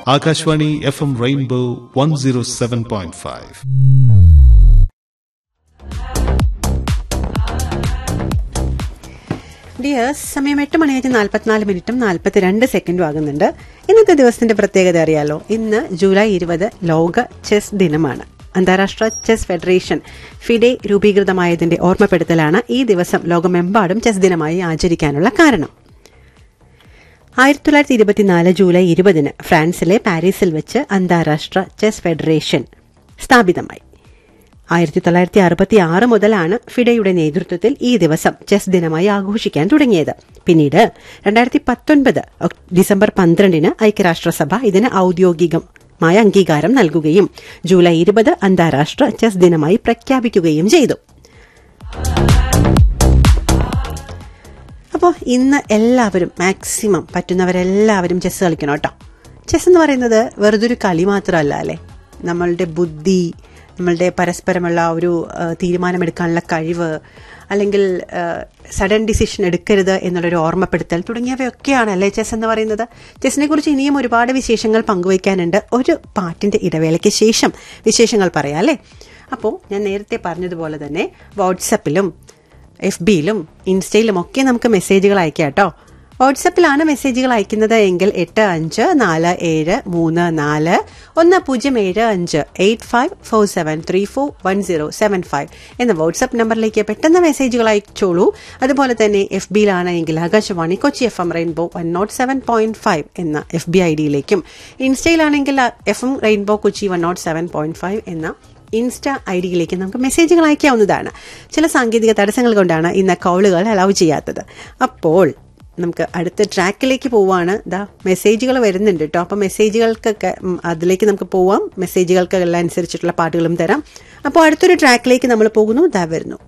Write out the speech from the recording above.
Akashvani F M rainbow one zero seven point five dears സമയം എട്ട് മണി കഴിഞ്ഞ് നാൽപ്പത്തിനാല് മിനിറ്റും നാൽപ്പത്തിരണ്ട് സെക്കൻഡും ആകുന്നുണ്ട് ഇന്നത്തെ ദിവസത്തിന്റെ പ്രത്യേകത അറിയാലോ ഇന്ന് ജൂലൈ ഇരുപത് ലോക ചെസ് ദിനമാണ് അന്താരാഷ്ട്ര ചെസ് ഫെഡറേഷൻ ഫിഡെ രൂപീകൃതമായതിന്റെ ഓർമ്മപ്പെടുത്തലാണ് ഈ ദിവസം ലോകമെമ്പാടും ചെസ് ദിനമായി ആചരിക്കാനുള്ള കാരണം ആയിരത്തി തൊള്ളായിരത്തി ഇരുപത്തിനാല് ജൂലൈ ഇരുപതിന് ഫ്രാൻസിലെ പാരീസിൽ വെച്ച് അന്താരാഷ്ട്ര ചെസ് ഫെഡറേഷൻ സ്ഥാപിതമായി ആയിരത്തി തൊള്ളായിരത്തി അറുപത്തി ആറ് മുതലാണ് ഫിഡയുടെ നേതൃത്വത്തിൽ ഈ ദിവസം ചെസ് ദിനമായി ആഘോഷിക്കാൻ തുടങ്ങിയത് പിന്നീട് രണ്ടായിരത്തി പത്തൊൻപത് ഡിസംബർ പന്ത്രണ്ടിന് ഐക്യരാഷ്ട്രസഭ ഇതിന് ഔദ്യോഗികമായ അംഗീകാരം നൽകുകയും ജൂലൈ ഇരുപത് അന്താരാഷ്ട്ര ചെസ് ദിനമായി പ്രഖ്യാപിക്കുകയും ചെയ്തു അപ്പോൾ ഇന്ന് എല്ലാവരും മാക്സിമം പറ്റുന്നവരെല്ലാവരും ചെസ് കളിക്കണം കേട്ടോ ചെസ് എന്ന് പറയുന്നത് വെറുതെ ഒരു കളി മാത്രമല്ല അല്ലേ നമ്മളുടെ ബുദ്ധി നമ്മളുടെ പരസ്പരമുള്ള ഒരു ആ, തീരുമാനമെടുക്കാനുള്ള കഴിവ് അല്ലെങ്കിൽ സഡൻ ഡിസിഷൻ എടുക്കരുത് എന്നുള്ളൊരു ഓർമ്മപ്പെടുത്തൽ തുടങ്ങിയവയൊക്കെയാണ് അല്ലേ ചെസ് എന്ന് പറയുന്നത് ചെസ്സിനെ കുറിച്ച് ഇനിയും ഒരുപാട് വിശേഷങ്ങൾ പങ്കുവയ്ക്കാനുണ്ട് ഒരു പാട്ടിന്റെ ഇടവേളയ്ക്ക് ശേഷം വിശേഷങ്ങൾ പറയാം അല്ലേ അപ്പോൾ ഞാൻ നേരത്തെ പറഞ്ഞതുപോലെ തന്നെ വാട്സപ്പിലും എഫ് ബിയിലും ഇൻസ്റ്റയിലും ഒക്കെ നമുക്ക് മെസ്സേജുകൾ അയക്കാം കേട്ടോ വാട്സപ്പിലാണ് മെസ്സേജുകൾ അയക്കുന്നത് എങ്കിൽ എട്ട് അഞ്ച് നാല് ഏഴ് മൂന്ന് നാല് ഒന്ന് പൂജ്യം ഏഴ് അഞ്ച് eight five four seven three four one zero seven five എന്ന വാട്സപ്പ് നമ്പറിലേക്ക് പെട്ടെന്ന് മെസ്സേജുകൾ അയച്ചോളൂ അതുപോലെ തന്നെ എഫ് ബിയിലാണ് എങ്കിൽ Akashvani Kochi F M rainbow one not seven point five എന്ന എഫ് ബി ഐ ഡിയിലേക്കും ഇൻസ്റ്റയിലാണെങ്കിൽ F M rainbow Kochi one not seven point five എന്ന ഇൻസ്റ്റ ഐ ഡിയിലേക്ക് നമുക്ക് മെസ്സേജുകൾ അയക്കാവുന്നതാണ് ചില സാങ്കേതിക തടസ്സങ്ങൾ കൊണ്ടാണ് ഇന്ന് കോളുകൾ അലൗ ചെയ്യാത്തത് അപ്പോൾ നമുക്ക് അടുത്ത ട്രാക്കിലേക്ക് പോവാണ് ദാ മെസ്സേജുകൾ വരുന്നുണ്ട് കേട്ടോ അപ്പോൾ മെസ്സേജുകൾക്കൊക്കെ ഉം, അതിലേക്ക് നമുക്ക് പോവാം മെസ്സേജുകൾക്ക് എല്ലാം അനുസരിച്ചിട്ടുള്ള പാട്ടുകളും തരാം അപ്പോൾ അടുത്തൊരു ട്രാക്കിലേക്ക് നമ്മൾ പോകുന്നു ദാ വരുന്നു